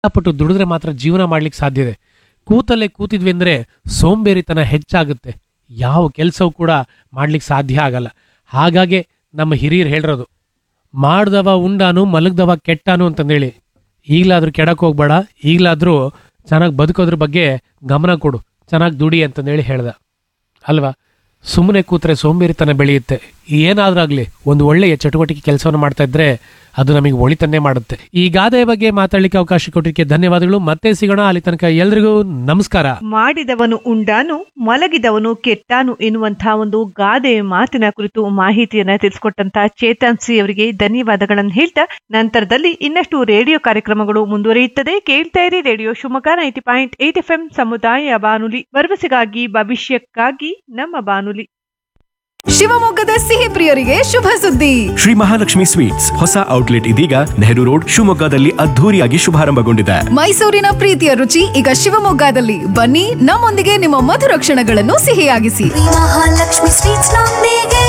ಕಷ್ಟಪಟ್ಟು ದುಡಿದ್ರೆ ಮಾತ್ರ ಜೀವನ ಮಾಡ್ಲಿಕ್ಕೆ ಸಾಧ್ಯ ಇದೆ ಕೂತಲ್ಲೇ ಕೂತಿದ್ವಿ ಅಂದ್ರೆ ಸೋಂಬೇರಿತನ ಹೆಚ್ಚಾಗುತ್ತೆ ಯಾವ ಕೆಲಸವೂ ಕೂಡ ಮಾಡ್ಲಿಕ್ಕೆ ಸಾಧ್ಯ ಆಗಲ್ಲ ಹಾಗಾಗಿ ನಮ್ಮ ಹಿರಿಯರು ಹೇಳಿರೋದು ಮಾಡ್ದವ ಉಂಡಾನು ಮಲಗ್ದವ ಕೆಟ್ಟಾನು ಅಂತಂದೇಳಿ ಈಗಲಾದ್ರೂ ಕೆಡಕ್ಕೆ ಹೋಗ್ಬೇಡ ಈಗಲಾದ್ರೂ ಚೆನ್ನಾಗಿ ಬದುಕೋದ್ರ ಬಗ್ಗೆ ಗಮನ ಕೊಡು ಚೆನ್ನಾಗಿ ದುಡಿ ಅಂತಂದೇಳಿ ಹೇಳ್ದ ಅಲ್ವಾ ಸುಮ್ಮನೆ ಕೂತ್ರೆ ಸೋಂಬೇರಿತನ ಬೆಳೆಯುತ್ತೆ ಏನಾದ್ರೂ ಆಗ್ಲಿ ಒಂದು ಒಳ್ಳೆಯ ಚಟುವಟಿಕೆ ಕೆಲಸವನ್ನು ಮಾಡ್ತಾ ಇದ್ರೆ ಅದು ನಮಗೆ ಒಳಿತನ್ನೇ ಮಾಡುತ್ತೆ ಈ ಗಾದೆಯ ಬಗ್ಗೆ ಮಾತಾಡ್ಲಿಕ್ಕೆ ಅವಕಾಶ ಕೊಟ್ಟಿದ್ದಕ್ಕೆ ಧನ್ಯವಾದಗಳು ಮತ್ತೆ ಸಿಗೋಣ ಅಲ್ಲಿ ತನಕ ಎಲ್ರಿಗೂ ನಮಸ್ಕಾರ ಮಾಡಿದವನು ಉಂಡಾನು ಮಲಗಿದವನು ಕೆಟ್ಟಾನು ಎನ್ನುವಂತಹ ಒಂದು ಗಾದೆ ಮಾತಿನ ಕುರಿತು ಮಾಹಿತಿಯನ್ನ ತಿಳಿಸ್ಕೊಟ್ಟಂತ ಚೇತನ್ ಸಿ ಅವರಿಗೆ ಧನ್ಯವಾದಗಳನ್ನು ಹೇಳ್ತಾ ನಂತರದಲ್ಲಿ ಇನ್ನಷ್ಟು ರೇಡಿಯೋ ಕಾರ್ಯಕ್ರಮಗಳು ಮುಂದುವರಿಯುತ್ತದೆ ಕೇಳ್ತಾ ಇರಿ radio Shivamogga ninety point eight F M ಸಮುದಾಯ ಬಾನುಲಿ ಭರವಸೆಗಾಗಿ ಭವಿಷ್ಯಕ್ಕಾಗಿ ನಮ್ಮ ಬಾನುಲಿ ಶಿವಮೊಗ್ಗದ ಸಿಹಿ ಪ್ರಿಯರಿಗೆ ಶುಭ ಸುದ್ದಿ ಶ್ರೀ ಮಹಾಲಕ್ಷ್ಮಿ ಸ್ವೀಟ್ಸ್ ಹೊಸ ಔಟ್ಲೆಟ್ ಇದೀಗ ನೆಹರು ರೋಡ್ ಶಿವಮೊಗ್ಗದಲ್ಲಿ ಅದ್ಧೂರಿಯಾಗಿ ಶುಭಾರಂಭಗೊಂಡಿದೆ ಮೈಸೂರಿನ ಪ್ರೀತಿಯ ರುಚಿ ಈಗ ಶಿವಮೊಗ್ಗದಲ್ಲಿ ಬನ್ನಿ ನಮ್ಮೊಂದಿಗೆ ನಿಮ್ಮ ಮಧುರ ಕ್ಷಣಗಳನ್ನು ಸಿಹಿಯಾಗಿಸಿ ಮಹಾಲಕ್ಷ್ಮಿ ಸ್ವೀಟ್ಸ್ ನೊಂದಿಗೆ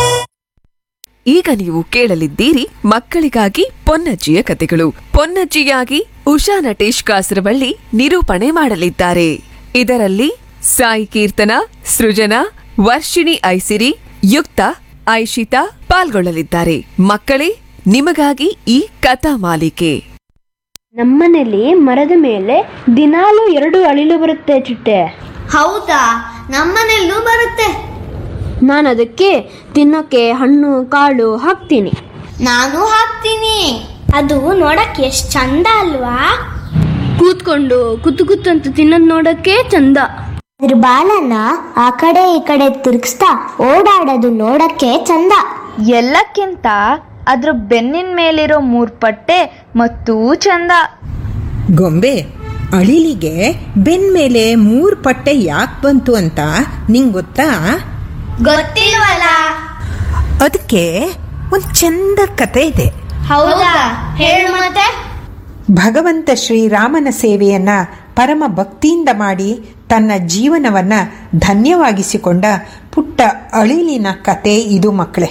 ಈಗ ನೀವು ಕೇಳಲಿದ್ದೀರಿ ಮಕ್ಕಳಿಗಾಗಿ ಪೊನ್ನಜ್ಜಿಯ ಕತೆಗಳು ಪೊನ್ನಜ್ಜಿಯಾಗಿ ಉಷಾ ನಟೇಶ್ ಕಾಸರವಳ್ಳಿ ನಿರೂಪಣೆ ಮಾಡಲಿದ್ದಾರೆ ಇದರಲ್ಲಿ ಸಾಯಿ ಕೀರ್ತನ ಸೃಜನಾ ವರ್ಷಿಣಿ ಐಸಿರಿ ಯುಕ್ತ ಐಶಿತಾ ಪಾಲ್ಗೊಳ್ಳಲಿದ್ದಾರೆ ಮಕ್ಕಳೇ ನಿಮಗಾಗಿ ಈ ಕಥಾ ಮಾಲಿಕೆ ನಮ್ಮನೇಲಿ ಮರದ ಮೇಲೆ ದಿನಾಲು ಎರಡು ಅಳಿಲು ಬರುತ್ತೆ ಚಿಟ್ಟೆ ಹೌದಾ ನಮ್ಮನೆಲ್ಲೂ ಬರುತ್ತೆ ನಾನು ಅದಕ್ಕೆ ತಿನ್ನೋಕೆ ಹಣ್ಣು ಕಾಳು ಹಾಕ್ತೀನಿ ನಾನು ಹಾಕ್ತೀನಿ ಅದು ನೋಡಕ್ ಎಷ್ಟ್ ಚಂದ ಅಲ್ವಾ ಕೂತ್ಕೊಂಡು ಕುತ್ತು ಕುತ್ತು ಅಂತ ತಿನ್ನೋದು ನೋಡಕ್ಕೆ ಚಂದ ಅದ್ರ ಬಾಲನ ಆ ಕಡೆ ಈ ಕಡೆ ತಿರುಗಿಸ್ತಾ ಓಡಾಡೋದು ನೋಡಕ್ಕೆ ಚಂದ ಎಲ್ಲಕ್ಕಿಂತ ಅದ್ರ ಬೆನ್ನಿನ ಮೇಲಿರೋ ಮೂರ್ ಪಟ್ಟೆ ಮತ್ತೂ ಚಂದ ಗೊಂಬೆ ಅಳಿಲಿಗೆ ಬೆನ್ ಮೇಲೆ ಮೂರು ಪಟ್ಟೆ ಯಾಕೆ ಬಂತು ಅಂತ ನಿಂಗೆ ಗೊತ್ತಾ ಗೊತ್ತಿಲ್ವಲ್ಲ ಅದಕ್ಕೆ ಒಂದು ಚಂದ ಕತೆ ಇದೆ ಹೌದಾ ಹೇಳು ಮತ್ತೆ ಭಗವಂತ ಶ್ರೀರಾಮನ ಸೇವೆಯನ್ನ ಪರಮ ಭಕ್ತಿಯಿಂದ ಮಾಡಿ ತನ್ನ ಜೀವನವನ್ನ ಧನ್ಯವಾಗಿಸಿಕೊಂಡ ಪುಟ್ಟ ಅಳಿಲಿನ ಕತೆ ಇದು ಮಕ್ಕಳೇ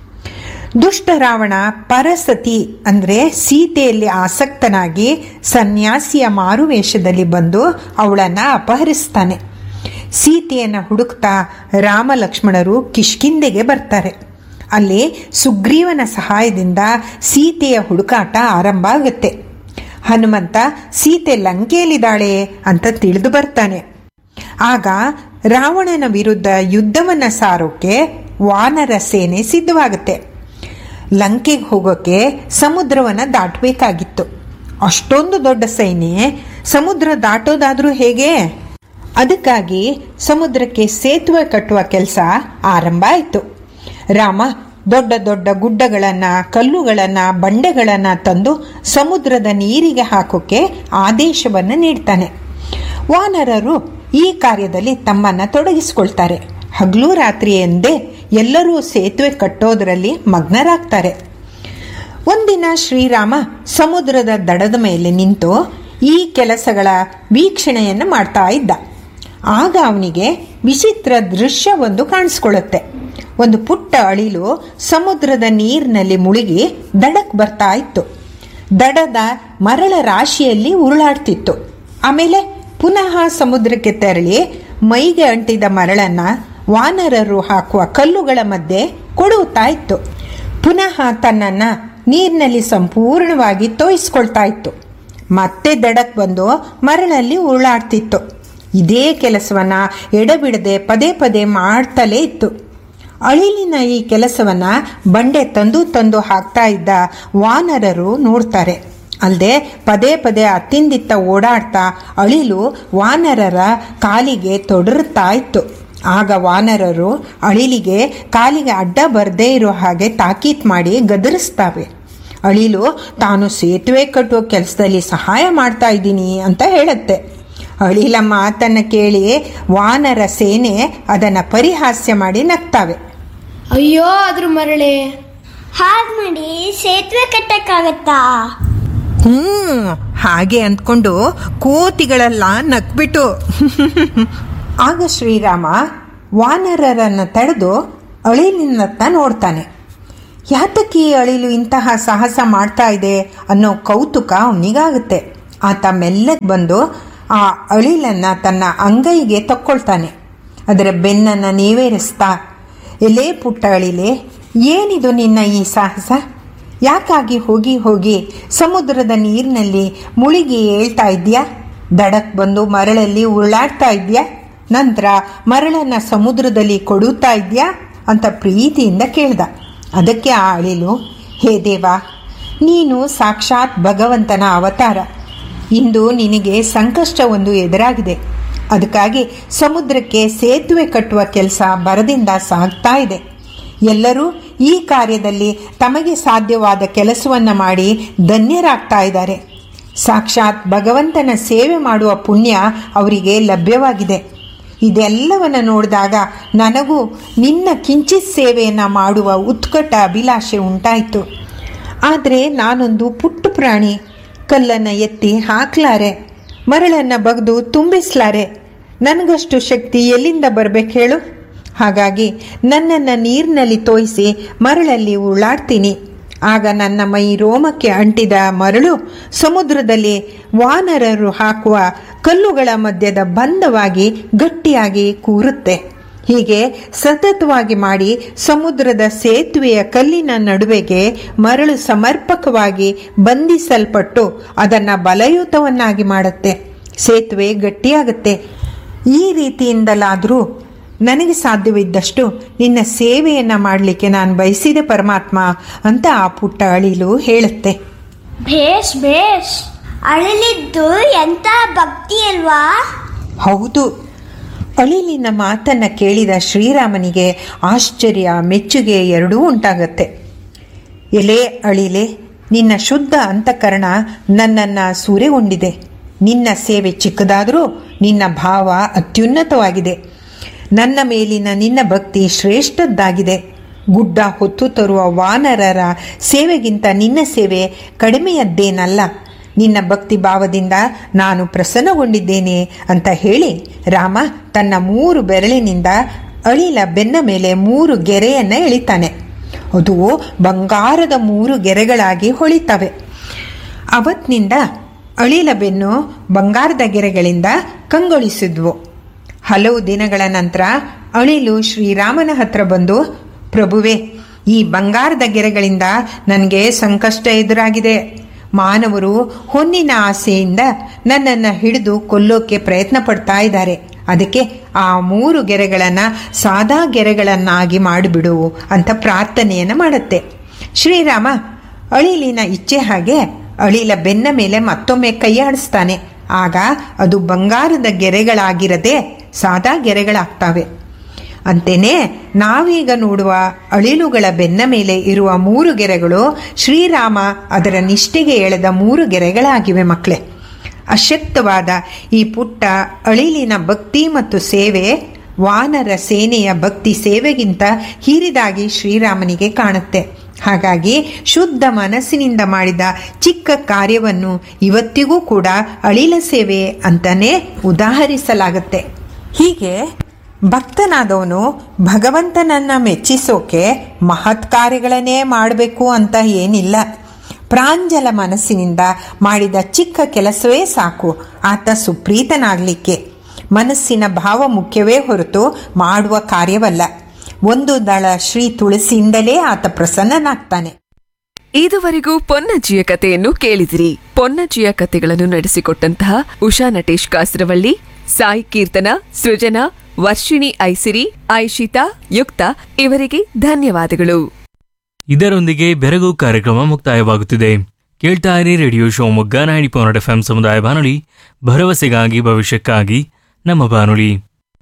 ದುಷ್ಟ ರಾವಣ ಪರಸತಿ ಅಂದರೆ ಸೀತೆಯಲ್ಲಿ ಆಸಕ್ತನಾಗಿ ಸನ್ಯಾಸಿಯ ಮಾರುವೇಷದಲ್ಲಿ ಬಂದು ಅವಳನ್ನು ಅಪಹರಿಸ್ತಾನೆ ಸೀತೆಯನ್ನು ಹುಡುಕ್ತಾ ರಾಮ ಲಕ್ಷ್ಮಣರು ಕಿಷ್ಕಿಂದೆಗೆ ಬರ್ತಾರೆ ಅಲ್ಲಿ ಸುಗ್ರೀವನ ಸಹಾಯದಿಂದ ಸೀತೆಯ ಹುಡುಕಾಟ ಆರಂಭ ಆಗುತ್ತೆ ಹನುಮಂತ ಸೀತೆ ಲಂಕೆಯಲ್ಲಿದ್ದಾಳೆ ಅಂತ ತಿಳಿದು ಬರ್ತಾನೆ ಆಗ ರಾವಣನ ವಿರುದ್ಧ ಯುದ್ಧವನ್ನು ಸಾರೋಕೆ ವಾನರ ಸೇನೆ ಸಿದ್ಧವಾಗುತ್ತೆ ಲಂಕೆಗೆ ಹೋಗೋಕೆ ಸಮುದ್ರವನ್ನು ದಾಟಬೇಕಾಗಿತ್ತು ಅಷ್ಟೊಂದು ದೊಡ್ಡ ಸೈನ್ಯ ಸಮುದ್ರ ದಾಟೋದಾದ್ರೂ ಹೇಗೆ ಅದಕ್ಕಾಗಿ ಸಮುದ್ರಕ್ಕೆ ಸೇತುವೆ ಕಟ್ಟುವ ಕೆಲಸ ಆರಂಭ ಆಯಿತು ರಾಮ ದೊಡ್ಡ ದೊಡ್ಡ ಗುಡ್ಡಗಳನ್ನು ಕಲ್ಲುಗಳನ್ನು ಬಂಡೆಗಳನ್ನು ತಂದು ಸಮುದ್ರದ ನೀರಿಗೆ ಹಾಕೋಕೆ ಆದೇಶವನ್ನು ನೀಡ್ತಾನೆ ವಾನರರು ಈ ಕಾರ್ಯದಲ್ಲಿ ತಮ್ಮನ್ನು ತೊಡಗಿಸಿಕೊಳ್ತಾರೆ ಹಗಲು ರಾತ್ರಿ ಎಂದೇ ಎಲ್ಲರೂ ಸೇತುವೆ ಕಟ್ಟೋದರಲ್ಲಿ ಮಗ್ನರಾಗ್ತಾರೆ ಒಂದಿನ ಶ್ರೀರಾಮ ಸಮುದ್ರದ ದಡದ ಮೇಲೆ ನಿಂತು ಈ ಕೆಲಸಗಳ ವೀಕ್ಷಣೆಯನ್ನು ಮಾಡ್ತಾ ಇದ್ದ ಆಗ ಅವನಿಗೆ ವಿಚಿತ್ರ ದೃಶ್ಯವೊಂದು ಕಾಣಿಸ್ಕೊಳ್ಳುತ್ತೆ ಒಂದು ಪುಟ್ಟ ಅಳಿಲು ಸಮುದ್ರದ ನೀರಿನಲ್ಲಿ ಮುಳುಗಿ ದಡಕ್ಕೆ ಬರ್ತಾ ಇತ್ತು ದಡದ ಮರಳ ರಾಶಿಯಲ್ಲಿ ಉರುಳಾಡ್ತಿತ್ತು ಆಮೇಲೆ ಪುನಃ ಸಮುದ್ರಕ್ಕೆ ತೆರಳಿ ಮೈಗೆ ಅಂಟಿದ ಮರಳನ್ನ ವಾನರರು ಹಾಕುವ ಕಲ್ಲುಗಳ ಮಧ್ಯೆ ಕೊಡುತ್ತಾ ಇತ್ತು ಪುನಃ ತನ್ನನ್ನು ನೀರಿನಲ್ಲಿ ಸಂಪೂರ್ಣವಾಗಿ ತೋಯಿಸ್ಕೊಳ್ತಾ ಇತ್ತು ಮತ್ತೆ ದಡಕ್ಕೆ ಬಂದು ಮರಳಲ್ಲಿ ಉರುಳಾಡ್ತಿತ್ತು ಇದೇ ಕೆಲಸವನ್ನ ಎಡಬಿಡದೆ ಪದೇ ಪದೇ ಮಾಡ್ತಲೇ ಇತ್ತು ಅಳಿಲಿನ ಈ ಕೆಲಸವನ್ನ ಬಂಡೆ ತಂದು ತಂದು ಹಾಕ್ತಾ ಇದ್ದ ವಾನರರು ನೋಡ್ತಾರೆ ಅಲ್ಲದೆ ಪದೇ ಪದೇ ಅತ್ತಿಂದಿತ್ತ ಓಡಾಡ್ತಾ ಅಳಿಲು ವಾನರರ ಕಾಲಿಗೆ ತೊಡರುತ್ತಾ ಇತ್ತು ಆಗ ವಾನರರು ಅಳಿಲಿಗೆ ಕಾಲಿಗೆ ಅಡ್ಡ ಬರದೇ ಇರೋ ಹಾಗೆ ತಾಕೀತ್ ಮಾಡಿ ಗದರಿಸ್ತಾವೆ ಅಳಿಲು ತಾನು ಸೇತುವೆ ಕಟ್ಟುವ ಕೆಲಸದಲ್ಲಿ ಸಹಾಯ ಮಾಡ್ತಾ ಇದ್ದೀನಿ ಅಂತ ಹೇಳುತ್ತೆ ಅಳಿಲ ಮಾತನ್ನು ಕೇಳಿ ವಾನರ ಸೇನೆ ಅದನ್ನು ಪರಿಹಾಸ್ಯ ಮಾಡಿ ನಗ್ತಾವೆ ಅಯ್ಯೋ ಅದ್ರ ಮರಳೆ ಹಾಗೆ ಮಾಡಿ ಸೇತುವೆ ಕಟ್ಟಕ್ಕಾಗತ್ತಾ ಹ್ಞೂ ಹಾಗೆ ಅಂದ್ಕೊಂಡು ಕೋತಿಗಳೆಲ್ಲ ನಕ್ಬಿಟ್ಟು ಆಗ ಶ್ರೀರಾಮ ವಾನರರನ್ನು ತಡೆದು ಅಳಿಲಿನತ್ತ ನೋಡ್ತಾನೆ ಯಾತಕ್ಕೆ ಈ ಅಳಿಲು ಇಂತಹ ಸಾಹಸ ಮಾಡ್ತಾ ಇದೆ ಅನ್ನೋ ಕೌತುಕ ಅವನಿಗಾಗುತ್ತೆ ಆತ ಮೆಲ್ಲಗೆ ಬಂದು ಆ ಅಳಿಲನ್ನು ತನ್ನ ಅಂಗೈಗೆ ತಕ್ಕೊಳ್ತಾನೆ ಅದರ ಬೆನ್ನನ್ನು ನೀವೇರಿಸ್ತಾ ಎಲೇ ಪುಟ್ಟ ಅಳಿಲೆ ಏನಿದು ನಿನ್ನ ಈ ಸಾಹಸ ಯಾಕಾಗಿ ಹೋಗಿ ಹೋಗಿ ಸಮುದ್ರದ ನೀರಿನಲ್ಲಿ ಮುಳುಗಿ ಏಳ್ತಾ ಇದೆಯಾ ದಡಕ್ ಬಂದು ಮರಳಲ್ಲಿ ಉರುಳಾಡ್ತಾ ಇದೆಯಾ ನಂತರ ಮರಳನ್ನು ಸಮುದ್ರದಲ್ಲಿ ಕೊಡುತ್ತಾ ಇದೆಯಾ ಅಂತ ಪ್ರೀತಿಯಿಂದ ಕೇಳ್ದ ಅದಕ್ಕೆ ಆ ಅಳಿಲು ಹೇ ದೇವಾ ನೀನು ಸಾಕ್ಷಾತ್ ಭಗವಂತನ ಅವತಾರ ಇಂದು ನಿನಗೆ ಸಂಕಷ್ಟ ಒಂದು ಎದುರಾಗಿದೆ ಅದಕ್ಕಾಗಿ ಸಮುದ್ರಕ್ಕೆ ಸೇತುವೆ ಕಟ್ಟುವ ಕೆಲಸ ಬರದಿಂದ ಸಾಗ್ತಾ ಇದೆ ಎಲ್ಲರೂ ಈ ಕಾರ್ಯದಲ್ಲಿ ತಮಗೆ ಸಾಧ್ಯವಾದ ಕೆಲಸವನ್ನು ಮಾಡಿ ಧನ್ಯರಾಗ್ತಾ ಇದ್ದಾರೆ ಸಾಕ್ಷಾತ್ ಭಗವಂತನ ಸೇವೆ ಮಾಡುವ ಪುಣ್ಯ ಅವರಿಗೆ ಲಭ್ಯವಾಗಿದೆ ಇದೆಲ್ಲವನ್ನು ನೋಡಿದಾಗ ನನಗೂ ನಿನ್ನ ಕಿಂಚಿತ್ ಸೇವೆಯನ್ನು ಮಾಡುವ ಉತ್ಕಟ ಅಭಿಲಾಷೆ ಉಂಟಾಯಿತು ಆದರೆ ನಾನೊಂದು ಪುಟ್ಟ ಪ್ರಾಣಿ ಕಲ್ಲನ್ನು ಎತ್ತಿ ಹಾಕ್ಲಾರೆ ಮರಳನ್ನು ಬಗ್ದು ತುಂಬಿಸ್ಲಾರೆ ನನಗಷ್ಟು ಶಕ್ತಿ ಎಲ್ಲಿಂದ ಬರಬೇಕು ಹೇಳು ಹಾಗಾಗಿ ನನ್ನನ್ನು ನೀರಿನಲ್ಲಿ ತೋಯಿಸಿ ಮರಳಲ್ಲಿ ಉರುಳಾಡ್ತೀನಿ ಆಗ ನನ್ನ ಮೈ ರೋಮಕ್ಕೆ ಅಂಟಿದ ಮರಳು ಸಮುದ್ರದಲ್ಲಿ ವಾನರರು ಹಾಕುವ ಕಲ್ಲುಗಳ ಮಧ್ಯದ ಬಂಧವಾಗಿ ಗಟ್ಟಿಯಾಗಿ ಕೂರುತ್ತೆ ಹೀಗೆ ಸತತವಾಗಿ ಮಾಡಿ ಸಮುದ್ರದ ಸೇತುವೆಯ ಕಲ್ಲಿನ ನಡುವೆಗೆ ಮರಳು ಸಮರ್ಪಕವಾಗಿ ಬಂಧಿಸಲ್ಪಟ್ಟು ಅದನ್ನು ಬಲಯುತವನ್ನಾಗಿ ಮಾಡುತ್ತೆ ಸೇತುವೆ ಗಟ್ಟಿಯಾಗುತ್ತೆ ಈ ರೀತಿಯಿಂದಲಾದರೂ ನನಗೆ ಸಾಧ್ಯವಿದ್ದಷ್ಟು ನಿನ್ನ ಸೇವೆಯನ್ನು ಮಾಡಲಿಕ್ಕೆ ನಾನು ಬಯಸಿದೆ ಪರಮಾತ್ಮ ಅಂತ ಆ ಪುಟ್ಟ ಅಳಿಲು ಹೇಳುತ್ತೆ ಭೇಷ್ ಭೇಷ್ ಅಳಿಲಿದ್ದು ಎಂತ ಭಕ್ತಿ ಅಲ್ವಾ ಹೌದು ಅಳಿಲಿನ ಮಾತನ್ನು ಕೇಳಿದ ಶ್ರೀರಾಮನಿಗೆ ಆಶ್ಚರ್ಯ ಮೆಚ್ಚುಗೆ ಎರಡೂ ಉಂಟಾಗತ್ತೆ ಎಲೆ ಅಳಿಲೆ ನಿನ್ನ ಶುದ್ಧ ಅಂತಃಕರಣ ನನ್ನನ್ನು ಸೂರೆಗೊಂಡಿದೆ ನಿನ್ನ ಸೇವೆ ಚಿಕ್ಕದಾದರೂ ನಿನ್ನ ಭಾವ ಅತ್ಯುನ್ನತವಾಗಿದೆ ನನ್ನ ಮೇಲಿನ ನಿನ್ನ ಭಕ್ತಿ ಶ್ರೇಷ್ಠದ್ದಾಗಿದೆ ಗುಡ್ಡ ಹೊತ್ತು ತರುವ ವಾನರರ ಸೇವೆಗಿಂತ ನಿನ್ನ ಸೇವೆ ಕಡಿಮೆಯದ್ದೇನಲ್ಲ ನಿನ್ನ ಭಕ್ತಿ ಭಾವದಿಂದ ನಾನು ಪ್ರಸನ್ನಗೊಂಡಿದ್ದೇನೆ ಅಂತ ಹೇಳಿ ರಾಮ ತನ್ನ ಮೂರು ಬೆರಳಿನಿಂದ ಅಳಿಲ ಬೆನ್ನ ಮೇಲೆ ಮೂರು ಗೆರೆಯನ್ನು ಎಳಿತಾನೆ ಅದು ಬಂಗಾರದ ಮೂರು ಗೆರೆಗಳಾಗಿ ಹೊಳಿತವೆ ಅವತ್ತಿನಿಂದ ಅಳಿಲ ಬೆನ್ನು ಬಂಗಾರದ ಗೆರೆಗಳಿಂದ ಕಂಗೊಳಿಸಿದ್ವು ಹಲವು ದಿನಗಳ ನಂತರ ಅಳಿಲು ಶ್ರೀರಾಮನ ಹತ್ರ ಬಂದು ಪ್ರಭುವೆ ಈ ಬಂಗಾರದ ಗೆರೆಗಳಿಂದ ನನಗೆ ಸಂಕಷ್ಟ ಎದುರಾಗಿದೆ ಮಾನವರು ಹೊನ್ನಿನ ಆಸೆಯಿಂದ ನನ್ನನ್ನು ಹಿಡಿದು ಕೊಲ್ಲೋಕೆ ಪ್ರಯತ್ನ ಪಡ್ತಾ ಇದ್ದಾರೆ ಅದಕ್ಕೆ ಆ ಮೂರು ಗೆರೆಗಳನ್ನು ಸಾದಾ ಗೆರೆಗಳನ್ನಾಗಿ ಮಾಡಿಬಿಡು ಅಂತ ಪ್ರಾರ್ಥನೆಯನ್ನು ಮಾಡುತ್ತೆ ಶ್ರೀರಾಮ ಅಳಿಲಿನ ಇಚ್ಛೆ ಹಾಗೆ ಅಳಿಲ ಬೆನ್ನ ಮೇಲೆ ಮತ್ತೊಮ್ಮೆ ಕೈಯಾಡಿಸ್ತಾನೆ ಆಗ ಅದು ಬಂಗಾರದ ಗೆರೆಗಳಾಗಿರದೆ ಸಾದಾ ಗೆರೆಗಳಾಗ್ತವೆ ಅಂತೆಯೇ ನಾವೀಗ ನೋಡುವ ಅಳಿಲುಗಳ ಬೆನ್ನ ಮೇಲೆ ಇರುವ ಮೂರು ಗೆರೆಗಳು ಶ್ರೀರಾಮ ಅದರ ನಿಷ್ಠೆಗೆ ಎಳೆದ ಮೂರು ಗೆರೆಗಳಾಗಿವೆ ಮಕ್ಕಳೇ ಅಶಕ್ತವಾದ ಈ ಪುಟ್ಟ ಅಳಿಲಿನ ಭಕ್ತಿ ಮತ್ತು ಸೇವೆ ವಾನರ ಸೇನೆಯ ಭಕ್ತಿ ಸೇವೆಗಿಂತ ಹಿರಿದಾಗಿ ಶ್ರೀರಾಮನಿಗೆ ಕಾಣುತ್ತೆ ಹಾಗಾಗಿ ಶುದ್ಧ ಮನಸ್ಸಿನಿಂದ ಮಾಡಿದ ಚಿಕ್ಕ ಕಾರ್ಯವನ್ನು ಇವತ್ತಿಗೂ ಕೂಡ ಅಳಿಲ ಸೇವೆ ಅಂತಲೇ ಉದಾಹರಿಸಲಾಗುತ್ತೆ ಹೀಗೆ ಭಕ್ತನಾದವನು ಭಗವಂತನನ್ನು ಮೆಚ್ಚಿಸೋಕೆ ಮಹತ್ ಕಾರ್ಯಗಳನ್ನೇ ಮಾಡಬೇಕು ಅಂತ ಏನಿಲ್ಲ ಪ್ರಾಂಜಲ ಮನಸ್ಸಿನಿಂದ ಮಾಡಿದ ಚಿಕ್ಕ ಕೆಲಸವೇ ಸಾಕು ಆತ ಸುಪ್ರೀತನಾಗಲಿಕ್ಕೆ ಮನಸ್ಸಿನ ಭಾವ ಮುಖ್ಯವೇ ಹೊರತು ಮಾಡುವ ಕಾರ್ಯವಲ್ಲ ಒಂದು ದಳ ಶ್ರೀ ತುಳಸಿಯಿಂದಲೇ ಆತ ಪ್ರಸನ್ನನಾಗ್ತಾನೆ ಇದುವರೆಗೂ ಪೊನ್ನಜ್ಜಿಯ ಕಥೆಯನ್ನು ಕೇಳಿದಿರಿ ಪೊನ್ನಜ್ಜಿಯ ಕಥೆಗಳನ್ನು ನಡೆಸಿಕೊಟ್ಟಂತಹ ಉಷಾ ನಟೇಶ್ ಕಾಸರವಳ್ಳಿ ಸಾಯಿ ಕೀರ್ತನ ಸೃಜನಾ ವರ್ಷಿಣಿ ಐಸಿರಿ ಐಶಿತಾ ಯುಕ್ತ ಇವರಿಗೆ ಧನ್ಯವಾದಗಳು ಇದರೊಂದಿಗೆ ಬೆರಗು ಕಾರ್ಯಕ್ರಮ ಮುಕ್ತಾಯವಾಗುತ್ತಿದೆ ಕೇಳ್ತಾ ಇರಿ radio Shivamogga ninety point F ಸಮುದಾಯ ಬಾನುಲಿ ಭರವಸೆಗಾಗಿ ಭವಿಷ್ಯಕ್ಕಾಗಿ ನಮ್ಮ ಬಾನುಲಿ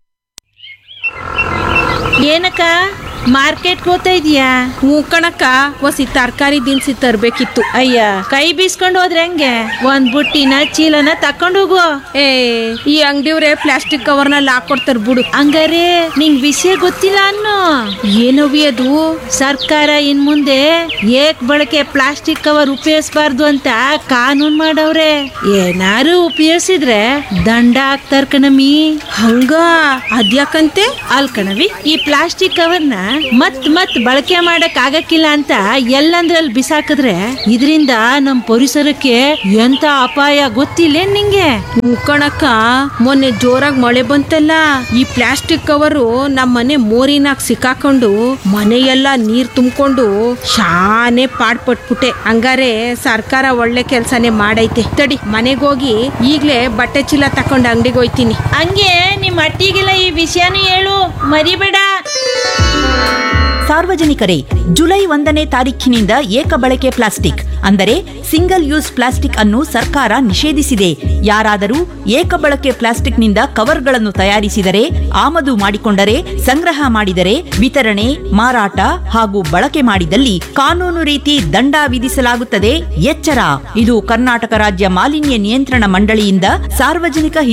ಏನಕ್ಕ ಮಾರ್ಕೆಟ್ ಹೋಗ್ತಾ ಇದೀಯಾ ಹ್ಞೂ ಕಣಕ್ಕ ಒಸಿ ತರಕಾರಿ ದಿನಸಿ ತರ್ಬೇಕಿತ್ತು ಅಯ್ಯ ಕೈ ಬೀಸ್ಕೊಂಡು ಹೋದ್ರೆ ಹೆಂಗೆ ಒಂದ್ ಬುಟ್ಟಿನ ಚೀಲನ ತಕೊಂಡು ಹೋಗು ಏ ಈ ಅಂಗಡಿಯವ್ರೆ ಪ್ಲಾಸ್ಟಿಕ್ ಕವರ್ನಲ್ಲಿ ಹಾಕೊಡ್ತಾರ ಬಿಡು ಹಂಗಾರೆ ನಿಂಗ್ ವಿಷಯ ಗೊತ್ತಿಲ್ಲ ಅನ್ನೋ ಏನವಿ ಅದು ಸರ್ಕಾರ ಇನ್ ಮುಂದೆ ಏಕ್ ಬಳಕೆ ಪ್ಲಾಸ್ಟಿಕ್ ಕವರ್ ಉಪಯೋಗಿಸಬಾರ್ದು ಅಂತ ಕಾನೂನ್ ಮಾಡವ್ರೆ ಏನಾರು ಉಪಯೋಗಿಸಿದ್ರೆ ದಂಡ ಹಾಕ್ತಾರ ಕಣಮಿ ಹಂಗ ಅದ್ಯಾಕಂತೆ ಅಲ್ ಕಣವಿ ಈ ಪ್ಲಾಸ್ಟಿಕ್ ಕವರ್ನ ಮತ್ ಮತ್ ಬಳಕೆ ಮಾಡಕ್ ಆಗಕ್ಕಿಲ್ಲ ಅಂತ ಎಲ್ಲಂದ್ರಲ್ಲಿ ಬಿಸಾಕಿದ್ರೆ ಇದರಿಂದ ನಮ್ ಪರಿಸರಕ್ಕೆ ಎಂತ ಅಪಾಯ ಗೊತ್ತಿಲ್ಲ ನಿಂಗೆ ಮುಕ್ಕಣಕ್ಕ ಮೊನ್ನೆ ಜೋರಾಗಿ ಮಳೆ ಬಂತಲ್ಲ ಈ ಪ್ಲಾಸ್ಟಿಕ್ ಕವರು ನಮ್ಮ ಮನೆ ಮೋರಿನಾಗ ಸಿಕ್ಕಾಕೊಂಡು ಮನೆಯೆಲ್ಲ ನೀರ್ ತುಂಬಿಕೊಂಡು ಶಾನೆ ಪಾಡ್ಪಟ್ಬಿಟ್ಟೆ ಹಂಗಾರೆ ಸರ್ಕಾರ ಒಳ್ಳೆ ಕೆಲ್ಸನೇ ಮಾಡೈತೆ ತಡಿ ಮನೆಗೆ ಹೋಗಿ ಈಗ್ಲೇ ಬಟ್ಟೆ ಚೀಲ ತಕೊಂಡು ಅಂಗಡಿಗೆ ಹೋಯ್ತೀನಿ ಹಂಗೆ ನಿಮ್ ಅಟ್ಟಿಗೆಲ್ಲ ಈ ವಿಷಯನೂ ಹೇಳು ಮರಿಬೇಡ ಸಾರ್ವಜನಿಕರೇ ಜುಲೈ ಒಂದನೇ ತಾರೀಖಿನಿಂದ ಏಕ ಬಳಕೆ ಪ್ಲಾಸ್ಟಿಕ್ ಅಂದರೆ ಸಿಂಗಲ್ ಯೂಸ್ ಪ್ಲಾಸ್ಟಿಕ್ ಅನ್ನು ಸರ್ಕಾರ ನಿಷೇಧಿಸಿದೆ ಯಾರಾದರೂ ಏಕ ಬಳಕೆ ಪ್ಲಾಸ್ಟಿಕ್ನಿಂದ ಕವರ್ಗಳನ್ನು ತಯಾರಿಸಿದರೆ ಆಮದು ಮಾಡಿಕೊಂಡರೆ ಸಂಗ್ರಹ ಮಾಡಿದರೆ ವಿತರಣೆ ಮಾರಾಟ ಹಾಗೂ ಬಳಕೆ ಮಾಡಿದಲ್ಲಿ ಕಾನೂನು ರೀತಿ ದಂಡ ವಿಧಿಸಲಾಗುತ್ತದೆ ಎಚ್ಚರ ಇದು ಕರ್ನಾಟಕ ರಾಜ್ಯ ಮಾಲಿನ್ಯ ನಿಯಂತ್ರಣ ಮಂಡಳಿಯಿಂದ ಸಾರ್ವಜನಿಕ